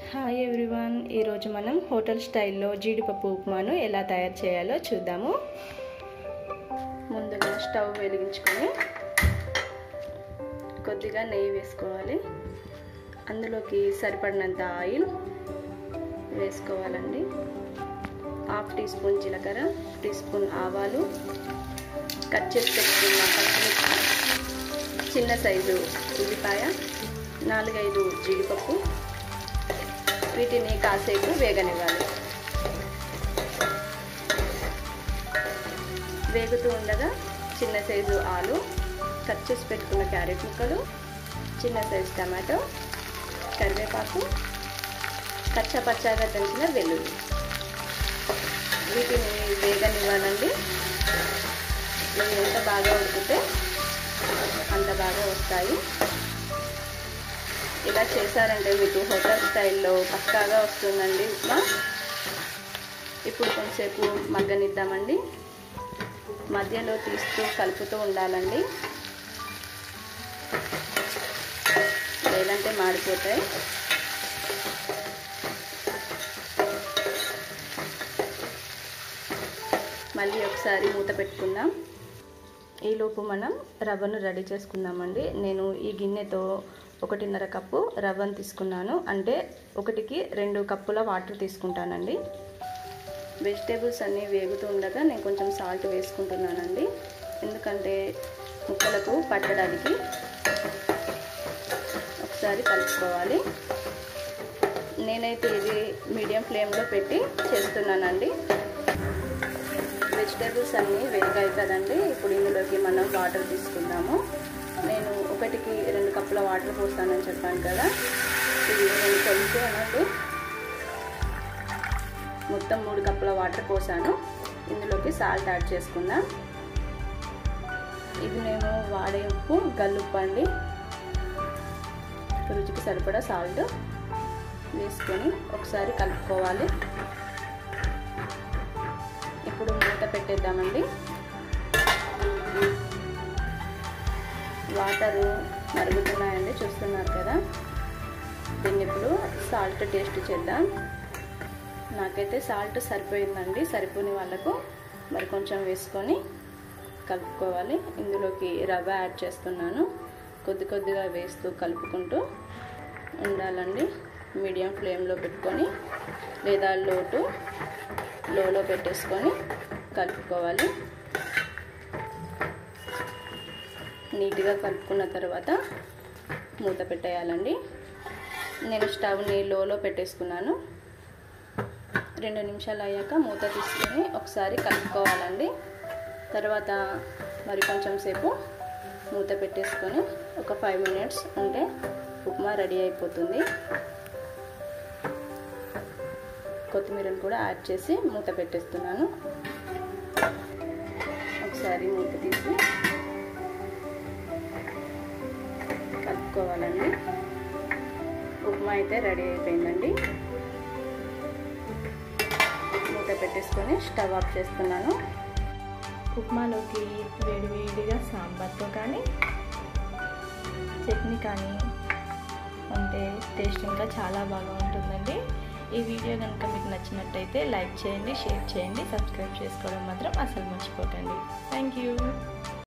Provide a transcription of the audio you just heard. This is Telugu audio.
హాయ్ ఎవ్రీవన్ ఈరోజు మనం హోటల్ స్టైల్లో జీడిపప్పు ఉప్మాను ఎలా తయారు చేయాలో చూద్దాము ముందుగా స్టవ్ వెలిగించుకొని కొద్దిగా నెయ్యి వేసుకోవాలి అందులోకి సరిపడినంత ఆయిల్ వేసుకోవాలండి హాఫ్ టీ స్పూన్ జీలకర్ర టీ స్పూన్ ఆవాలు కట్ చేసి పెట్టుకున్న పచ్చిమిర్చి చిన్న సైజు ఉల్లిపాయ నాలుగైదు జీడిపప్పు వీటిని కాసేపు వేగనివ్వాలి వేగుతూ ఉండగా చిన్న సైజు ఆలు కట్ చేసి పెట్టుకున్న క్యారెట్ ముక్కలు చిన్న సైజు టమాటో కరివేపాకు కచ్చా పచ్చాగా దంచిన వెల్లుల్లి వీటిని వేగనివ్వాలండి ఇవి ఎంత బాగా ఉడికితే అంత బాగా వస్తాయి ఇలా చేశారంటే మీకు హోటల్ స్టైల్లో పక్కాగా వస్తుందండి ఉప్మా ఇప్పుడు కొంచెంసేపు మగ్గనిద్దామండి మధ్యలో తీస్తూ కలుపుతూ ఉండాలండి లేదంటే మాడిపోతాయి మళ్ళీ ఒకసారి మూత పెట్టుకుందాం ఈలోపు మనం రవ్వను రెడీ చేసుకుందామండి నేను ఈ గిన్నెతో ఒకటిన్నర కప్పు రవ్వను తీసుకున్నాను అంటే ఒకటికి రెండు కప్పుల వాటర్ తీసుకుంటానండి వెజిటేబుల్స్ అన్నీ వేగుతూ ఉండగా నేను కొంచెం సాల్ట్ వేసుకుంటున్నానండి ఎందుకంటే ముక్కలకు పట్టడానికి ఒకసారి కలుపుకోవాలి నేనైతే ఇది మీడియం ఫ్లేమ్లో పెట్టి చేస్తున్నానండి వెజిటేబుల్స్ అన్నీ వేగాయి కదండి ఇప్పుడు ఇందులోకి మనం వాటర్ తీసుకుందాము నేను ఒకటికి రెండు కప్పుల వాటర్ పోస్తానని చెప్పాను కదా ఇది నేను కొలిచి అన్నట్టు మొత్తం మూడు కప్పుల వాటర్ పోసాను ఇందులోకి సాల్ట్ యాడ్ చేసుకుందాం ఇది నేను వాడే ఉప్పు గల్లుప్పు అండి రుచికి సరిపడా సాల్ట్ వేసుకొని ఒకసారి కలుపుకోవాలి ఇప్పుడు మూత పెట్టేద్దామండి వాటరు మరుగుతున్నాయండి చూస్తున్నారు కదా దీన్ని ఇప్పుడు సాల్ట్ టేస్ట్ చేద్దాం నాకైతే సాల్ట్ సరిపోయిందండి సరిపోని వాళ్ళకు మరి కొంచెం వేసుకొని కలుపుకోవాలి ఇందులోకి రవ్వ యాడ్ చేస్తున్నాను కొద్ది కొద్దిగా వేస్తూ కలుపుకుంటూ ఉండాలండి మీడియం ఫ్లేమ్లో పెట్టుకొని లేదా లోటు లోలో పెట్టేసుకొని కలుపుకోవాలి నీట్గా కలుపుకున్న తర్వాత మూత పెట్టేయాలండి నేను స్టవ్ని లోలో పెట్టేసుకున్నాను రెండు నిమిషాలు అయ్యాక మూత తీసుకొని ఒకసారి కలుపుకోవాలండి తర్వాత మరి కొంచెం సేపు మూత పెట్టేసుకొని ఒక ఫైవ్ మినిట్స్ ఉంటే ఉప్మా రెడీ అయిపోతుంది కొత్తిమీరను కూడా యాడ్ చేసి మూత పెట్టేస్తున్నాను ఒకసారి మూత తీసి కలుపుకోవాలండి ఉప్మా అయితే రెడీ అయిపోయిందండి మూత పెట్టేసుకొని స్టవ్ ఆఫ్ చేస్తున్నాను ఉప్మాలోకి వేడివేడిగా సాంబార్తో కానీ చట్నీ కానీ ఉంటే టేస్ట్ ఇంకా చాలా బాగా ఉంటుందండి ఈ వీడియో కనుక మీకు నచ్చినట్టయితే లైక్ చేయండి షేర్ చేయండి సబ్స్క్రైబ్ చేసుకోవడం మాత్రం అసలు మర్చిపోకండి థ్యాంక్ యూ